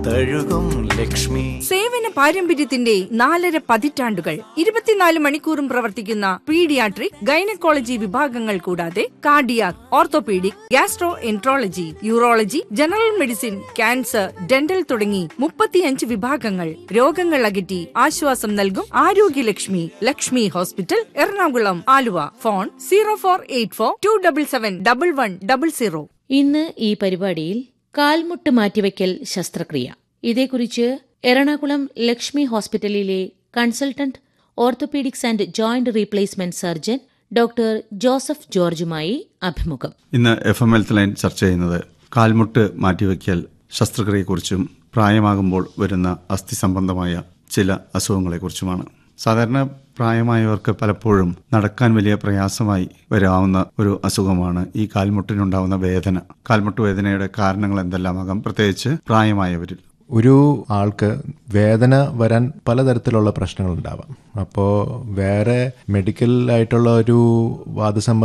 തഴുകും ലക്ഷ്മി സേവന പാരമ്പര്യത്തിന്റെ നാലര പതിറ്റാണ്ടുകൾ ഇരുപത്തിനാല് മണിക്കൂറും പ്രവർത്തിക്കുന്ന പീഡിയാട്രിക് ഗൈനക്കോളജി വിഭാഗങ്ങൾ കൂടാതെ cardiac orthopaedic gastroenterology urology general medicine cancer dental തുടങ്ങി മുപ്പത്തിയഞ്ച് വിഭാഗങ്ങൾ രോഗങ്ങൾ അകറ്റി ആശ്വാസം നൽകും Arogyalakshmi Lakshmi hospital Ernakulam Aluva phone zero four eight four two double seven double one double zero ഇന്ന് ഈ പരിപാടിയിൽ കാൽമുട്ട് മാറ്റിവെക്കൽ ശസ്ത്രക്രിയ ഇതേക്കുറിച്ച് എറണാകുളം ലക്ഷ്മി ഹോസ്പിറ്റലിലെ consultant orthopaedics and joint replacement surgeon doctor Joseph ജോർജുമായി അഭിമുഖം ഇന്ന് എഫ് എം ഹെൽത്ത് ലൈൻ ചർച്ച ചെയ്യുന്നത് കാൽമുട്ട് മാറ്റിവെക്കൽ ശസ്ത്രക്രിയയെക്കുറിച്ചും പ്രായമാകുമ്പോൾ വരുന്ന അസ്ഥി സംബന്ധമായ ചില അസുഖങ്ങളെക്കുറിച്ചുമാണ് സാധാരണ പ്രായമായവർക്ക് പലപ്പോഴും നടക്കാൻ വലിയ പ്രയാസമായി വരാവുന്ന ഒരു അസുഖമാണ് ഈ കാൽമുട്ടിനുണ്ടാവുന്ന വേദന കാൽമുട്ട് വേദനയുടെ കാരണങ്ങൾ എന്തെല്ലാമാകാം പ്രത്യേകിച്ച് പ്രായമായവരിൽ ഒരു ആൾക്ക് വേദന വരാൻ പലതരത്തിലുള്ള പ്രശ്നങ്ങൾ ഉണ്ടാവാം അപ്പോൾ വേറെ മെഡിക്കൽ ആയിട്ടുള്ള ഒരു വാദസംബന്ധ